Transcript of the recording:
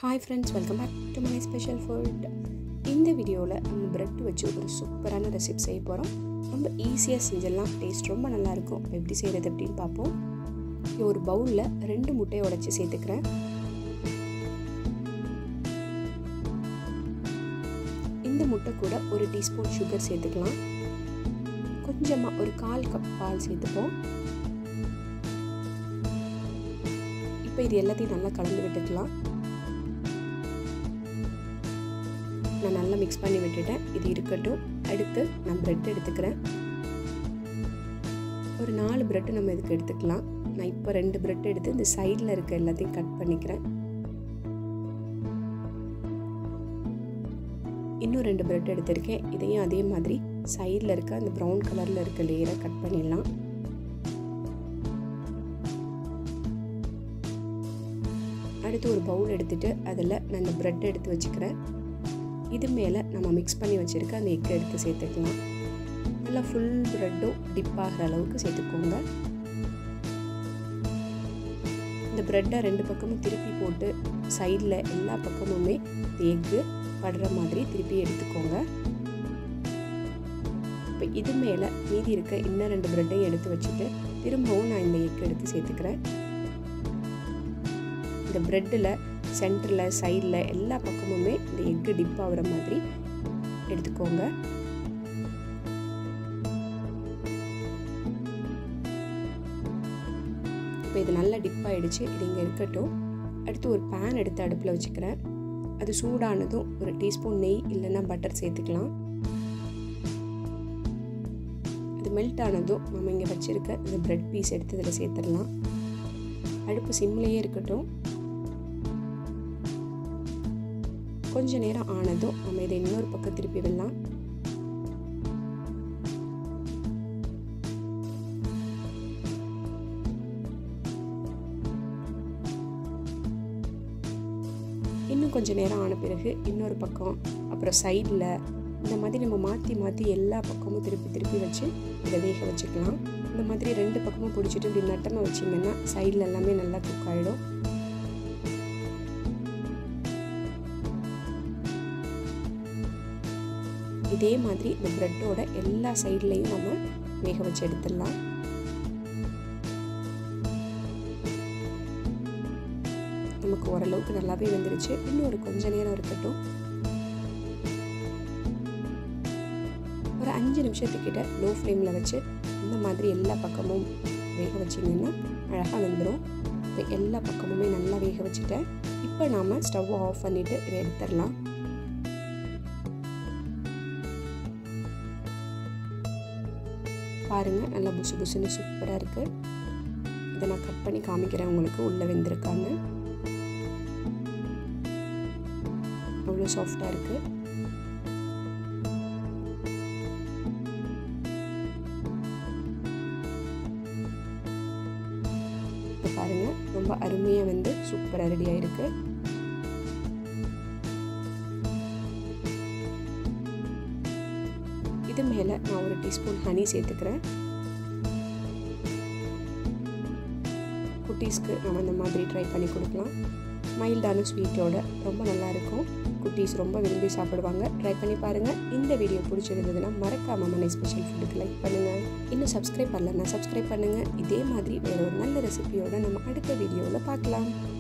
hi friends welcome back to my special food இந்த வீடியோவில் நம்ம பிரெட் வச்சு ஒரு சூப்பரான ரெசிபி செய்ய போகிறோம் ரொம்ப ஈஸியாக செஞ்சிடலாம் டேஸ்ட் ரொம்ப நல்லாயிருக்கும் எப்படி செய்கிறது அப்படின்னு பார்ப்போம் இங்கே ஒரு பவுலில் ரெண்டு முட்டையை உடச்சி சேர்த்துக்கிறேன் இந்த முட்டை கூட ஒரு டீஸ்பூன் சுகர் சேர்த்துக்கலாம் கொஞ்சமாக ஒரு கால் கப் பால் சேர்த்துப்போம் இப்போ இது எல்லாத்தையும் நல்லா கலந்து விட்டுக்கலாம் நான் நல்லா மிக்ஸ் பண்ணி விட்டுட்டேன் இது இருக்கட்டும் அடுத்து நான் ப்ரெட் எடுத்துக்கிறேன் ஒரு நாலு ப்ரெட்டு நம்ம இதுக்கு எடுத்துக்கலாம் நான் இப்போ ரெண்டு ப்ரெட் எடுத்து இந்த சைடில் இருக்க எல்லாத்தையும் கட் பண்ணிக்கிறேன் இன்னும் ரெண்டு ப்ரெட் எடுத்திருக்கேன் இதையும் அதே மாதிரி சைடில் இருக்க அந்த ப்ரௌன் கலரில் இருக்க லேயரை கட் பண்ணிடலாம் அடுத்து ஒரு பவுல் எடுத்துகிட்டு அதில் நான் இந்த ப்ரெட் எடுத்து வச்சுக்கிறேன் இது மேலே நம்ம மிக்ஸ் பண்ணி வச்சுருக்க அந்த எக்கை எடுத்து சேர்த்துக்கலாம் நல்லா ஃபுல் ப்ரெட்டும் டிப் ஆகிற அளவுக்கு சேர்த்துக்கோங்க இந்த ப்ரெட்டை ரெண்டு பக்கமும் திருப்பி போட்டு சைடில் எல்லா பக்கமுமே எக்கு படுற மாதிரி திருப்பி எடுத்துக்கோங்க இப்போ இது மேலே மீதி இருக்க இன்னும் ரெண்டு ப்ரெட்டையும் எடுத்து வச்சுட்டு திரும்பவும் நான் இந்த எக்கு எடுத்து சேர்த்துக்கிறேன் இந்த ப்ரெட்டில் சென்டரில் சைடில் எல்லா பக்கமுமே இந்த எக்கு டிப் ஆகிற மாதிரி எடுத்துக்கோங்க இப்போ இது நல்லா டிப் ஆகிடுச்சு இது இங்கே இருக்கட்டும் அடுத்து ஒரு பேன் எடுத்து அடுப்பில் வச்சுக்கிறேன் அது சூடானதும் ஒரு டீஸ்பூன் நெய் இல்லைன்னா பட்டர் சேர்த்துக்கலாம் அது மெல்ட் ஆனதும் நம்ம இங்கே வச்சுருக்க இந்த ப்ரெட் பீஸ் எடுத்து இதில் சேர்த்துடலாம் அடுப்பு சிம்லேயே இருக்கட்டும் கொஞ்ச நேரம் ஆனதும் நம்ம இதை இன்னொரு பக்கம் திருப்பி விடலாம் இன்னும் கொஞ்சம் நேரம் ஆன பிறகு இன்னொரு பக்கம் அப்புறம் சைடில் இந்த மாதிரி நம்ம மாற்றி மாற்றி எல்லா பக்கமும் திருப்பி திருப்பி வச்சு இதை வேக வச்சுக்கலாம் இந்த மாதிரி ரெண்டு பக்கமும் பிடிச்சிட்டு இப்படி நட்டமாக வச்சிங்கன்னா சைடில் எல்லாமே நல்லா குக் ஆகிடும் இதே மாதிரி இந்த ப்ரெட்டோட எல்லா சைட்லேயும் நம்ம வேக வச்சு எடுத்துடலாம் நமக்கு ஓரளவுக்கு நல்லாவே வந்துருச்சு இன்னும் ஒரு கொஞ்ச நேரம் இருக்கட்டும் ஒரு அஞ்சு நிமிஷத்துக்கிட்ட லோ ஃப்ளேமில் வச்சு இந்த மாதிரி எல்லா பக்கமும் வேக வச்சிங்கன்னா அழகாக வந்துடும் இப்போ எல்லா பக்கமுமே நல்லா வேக வச்சுட்டேன் இப்போ நாம் ஸ்டவ்வை ஆஃப் பண்ணிவிட்டு இதை எடுத்துடலாம் பாருங்கள் நல்லா புசு புசுன்னு சூப்பராக இருக்குது இதை நான் கட் பண்ணி காமிக்கிறேன் உங்களுக்கு உள்ளே வெந்திருக்காங்க அவ்வளோ சாஃப்டாக இருக்குது இப்போ பாருங்கள் ரொம்ப அருமையாக வந்து சூப்பராக ரெடி ஆகிருக்கு இது மேலே நான் ஒரு டீஸ்பூன் ஹனி சேர்த்துக்கிறேன் குட்டீஸ்க்கு நம்ம இந்த மாதிரி ட்ரை பண்ணி கொடுக்கலாம் மைல்டான ஸ்வீட்டோட ரொம்ப நல்லாயிருக்கும் குட்டீஸ் ரொம்ப விரும்பி சாப்பிடுவாங்க ட்ரை பண்ணி பாருங்கள் இந்த வீடியோ பிடிச்சிருந்ததுன்னா மறக்காமல் மனை ஸ்பெஷல் ஃபுட்டுக்கு லைக் பண்ணுங்கள் இன்னும் சப்ஸ்கிரைப் பண்ணலன்னா சப்ஸ்கிரைப் பண்ணுங்கள் இதே மாதிரி வேறு ஒரு நல்ல ரெசிபியோட நம்ம அடுத்த வீடியோவில் பார்க்கலாம்